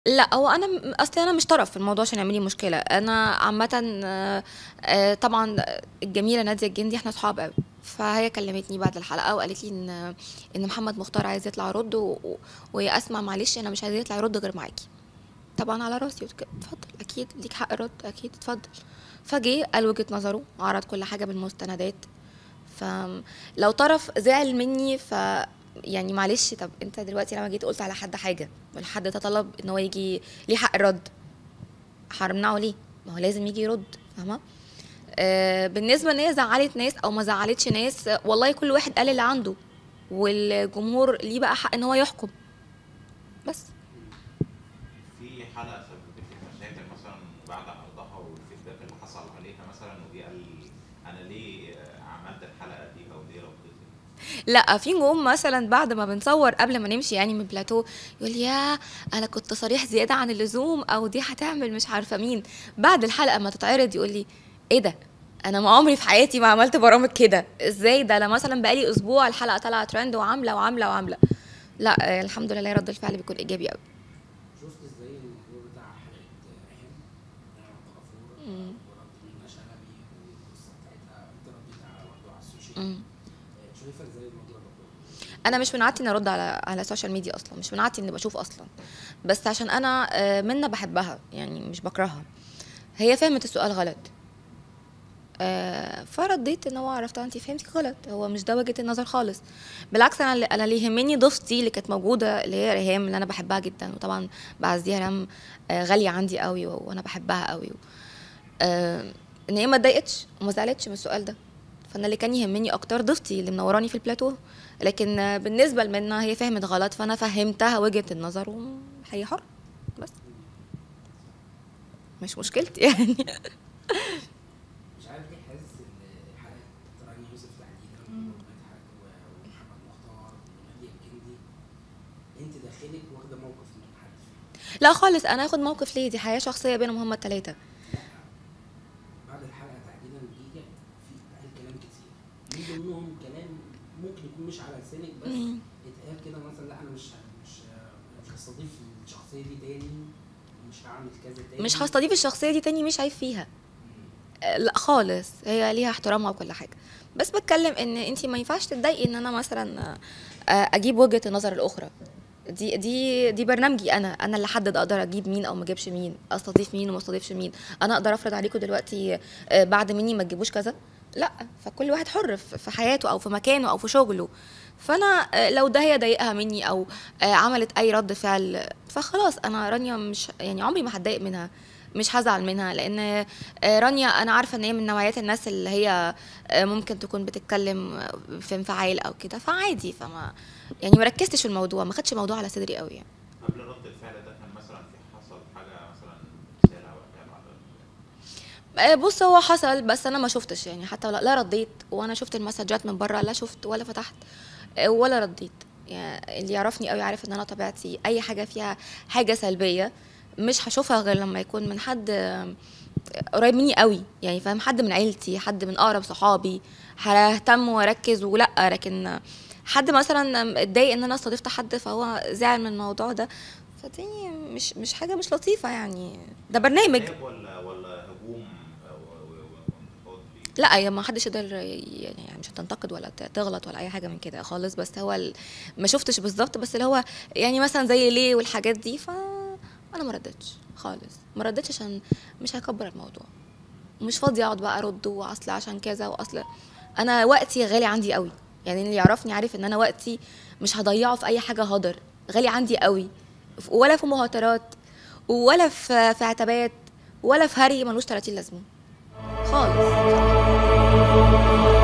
لأ، هو أنا م أصلي أنا مش طرف في الموضوع عشان يعمل لي مشكلة، أنا عامةً آآ طبعًا الجميلة نادية الجندي إحنا صحاب أوي، فهي كلمتني بعد الحلقة وقالت لي إن إن محمد مختار عايز يطلع يرد و و ويا أسماء معلش أنا مش عايزاه يطلع يرد غير معاكِ. طبعًا على راسي وك اتفضل أكيد ليك حق الرد أكيد اتفضل. فجه قال وجهة نظره وعرض كل حاجة بالمستندات، فآمم لو طرف زعل مني ف يعني معلش طب أنت دلوقتي لمّا جيت قُلت على حد حاجة والحد تطلب إن هو ييجي ليه حق الرد، هامنعه ليه؟ ما هو لازم ييجي يرد فاهمة؟ آآ بالنسبة إن هي زعّلت ناس أو ما زعّلتش ناس، والله كل واحد قال اللي عنده، والجمهور ليه بقى حق إن هو يحكم. بس. في حلقة سببت لِك مشاكل مثلًا بعد عرضها والfeedback اللي حصل عليها مثلًا ودي قال أنا ليه عملت الحلقة دي أو ليه رديت؟ لأ، في نجوم مثلًا بعد ما بنصور قبل ما نمشي يعني من البلاتو يقول لي: "ياه! أنا كنت صريح زيادة عن اللزوم." أو دي هتعمل مش عارفة مين، بعد الحلقة أمّا تتعرض يقول لي: "إيه ده؟ أنا ما عمري في حياتي ما عملت برامج كده، إزاي ده أنا مثلًا بقى لي أسبوع الحلقة طالعة trend وعاملة، وعاملة، وعاملة." لأ، الحمد لله رد الفعل بيكون إيجابي أوي. شُفتِ إزاي الموضوع بتاع حلقة ريهام ريهام عبد الغفور إمم. ورد منة شلبي والقصة بتاعتها أنتِ رديتِ على برضه على السوشيال إمم. آآ شايفة إزاي الموضوع ده كله؟ أنا مش من عادتي إني أرد على على السوشيال ميديا أصلًا، مش من عادتي إني باشوف أصلًا، بس عشان أنا آآ منة باحبها يعني مش باكرهها، هي فهمت السؤال غلط. آآ فرديت إن هو عرفتها أنتِ فهمتِ غلط، هو مش ده وجهة النظر خالص، بالعكس أنا ال أنا اللي يهمني ضيفتي اللي كانت موجودة اللي هي ريهام اللي أنا باحبها جدًا، وطبعًا باعزّيها ريهام آآ غالية عندي أوي وأنا باحبها أوي، آآ إن هي ما اتضايقتش وما زعلتش من السؤال ده، فأنا اللي كان يهمني أكتر ضيفتي اللي منوراني في البلاتو، لكن بالنسبة لمنة هي فهمت غلط فأنا فهمتها وجهة النظر وهي حرة بس. مش مشكلتي يعني. مش عارف ليه حاسس إن حلقة رانيا يوسف تحديدًا إمم. ومدحت و ومحمد مختار ونادية الجندي أنتِ داخلِك واخدة موقف من حد فيهم. لأ خالص أنا آخد موقف ليه؟ دي حياة شخصية بينهم هُم ال3. لأ، بعد الحلقة تحديدًا جه في اتقال كلام كتير، من ضمنهم كلام ممكن يكون مش على لسانِك بس إمم. اتقال كده مثلًا لأ أنا مش مش مش هاستضيف الشخصية دي تاني، ومش هاعمل كذا تاني. مش هاستضيف الشخصية دي تاني مش عيب فيها. إمم. آآ لأ خالص، هي ليها احترامها وكل حاجة، بس باتكلم إن أنتِ ما ينفعش تتضايقي إن أنا مثلًا آآ أجيب وجهة النظر الأخرى، دي دي دي برنامجي أنا، أنا اللي أحدد أقدر أجيب مين أو ما أجيبش مين، أستضيف مين وما أستضيفش مين، أنا أقدر أفرض عليكم دلوقتي آآ بعد مني ما تجيبوش كذا؟ لأ، فكل واحد حر ف في حياته أو في مكانه أو في شغله، فأنا آآ لو ده هيضايقها مني أو آآ عملت أي رد فعل فخلاص أنا رانيا مش يعني عمري ما هاتضايق منها، مش هازعل منها، لإن آآ رانيا أنا عارفة إن هي من نوعيات الناس اللي هي آآ ممكن تكون بتتكلم في انفعال أو كده، فعادي فما يعني ما ركزتش في الموضوع، ما اخدتش الموضوع على صدري أوي يعني. قبل رد الفعل ده كان مثلًا في حصل حاجة مثلًا رسالة وقتها بعد ال آآ بُص هو حصل بس أنا ما شُفتش يعني حتى لا رديت وأنا شُفت المسدجات من برّه لا شُفت ولا فتحت آآ ولا رديت، يع اللي يعرفني أوي عارف إن أنا طبيعتي أي حاجة فيها حاجة سلبية مش هاشوفها غير لمّا يكون من حد قريب مني أوي، يعني فاهم، حد من عيلتي، حد من أقرب صحابي، هاهتم وأركز ولأ، لكن حد مثلًا اتضايق إن أنا استضفت حد فهو زعل من الموضوع ده، فدي مش مش حاجة مش لطيفة يعني، ده برنامج. عتاب والّا والّا هجوم و و وانتقاد ليكِ؟ لأ، هي ما حدش يقدر يعني مش هتنتقد ولا ت تغلط ولا أي حاجة من كده خالص، بس هو ال ما شُفتش بالضبط، بس اللي هو يعني مثلًا زي ليه والحاجات دي، فأنا ما رديتش خالص، ما رديتش عشان مش هاكبر الموضوع، ومش فاضية أقعد بقى أرد وأصل عشان كذا وأصل أنا وقتي غالي عندي أوي، يعني اللي يعرفني عارف إن أنا وقتي مش هاضيّعه في أي حاجة هدر، غالي عندي أوي، ف ولا في مهاترات ولا في في عتابات ولا في هري ما لوش 30 لازمة، خالص.